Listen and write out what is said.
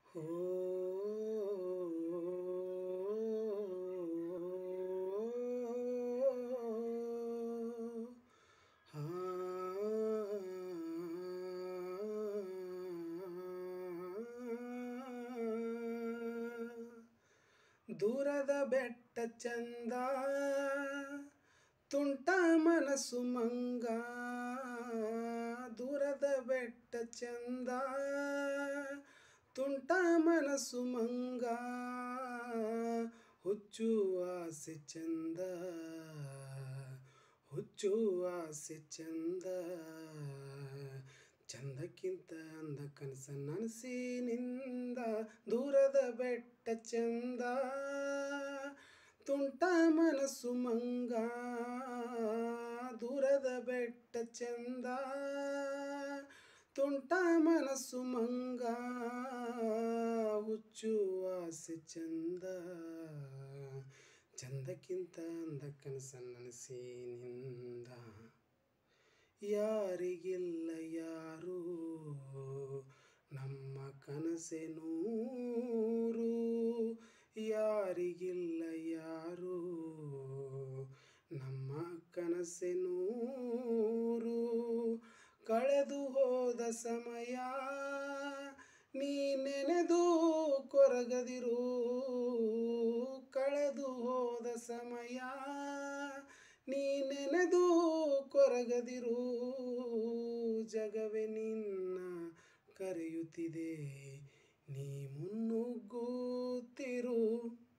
ಓ ಆ ದೂರದ ಬೆಟ್ಟ ಚಂದ ತುಂಟ ಮನಸ್ಸು ಮಂಗ ದೂರದ ಬೆಟ್ಟ ಚಂದ ತುಂಟ ಮನಸ್ಸು ಮಂಗ ಹುಚ್ಚುವ ಆಸೆ ಚಂದ ಹುಚ್ಚುವ ಆಸೆ ಚಂದ ಚಂದಕ್ಕಿಂತ ಅಂದ ಕನಸ ನನಸಿನಿಂದ ದೂರದ ಬೆಟ್ಟ ಚಂದ ತುಂಟ ಮನಸ್ಸು ಮಂಗ ದೂರದ ಬೆಟ್ಟ ಚಂದ ತುಂಟ ಮನಸ್ಸು ಮಂಗ ಹುಚ್ಚು ಆಸೆ ಚಂದ ಚಂದಕ್ಕಿಂತ ಅಂದ ಕನಸ ನನಸಿನಿಂದ ಯಾರಿಗಿಲ್ಲ ಯಾರು ನಮ್ಮ ಕನಸೆ ನೂರು ಯಾರಿಗಿಲ್ಲ ಯಾರು ನಮ್ಮ ಕನಸೆ ನೂರು ಕಳೆದು ಹೋದ ಸಮಯ ನೀ ನೆನೆದು ಕೊರಗದಿರು ಕಳೆದು ಹೋದ ಸಮಯ ನೀ ನೆನೆದು ಕೊರಗದಿರು ಜಗವೇ ನಿನ್ನ ಕರೆಯುತ್ತಿದೆ ನೀ ಮುನ್ನುಗ್ಗುತ್ತಿರು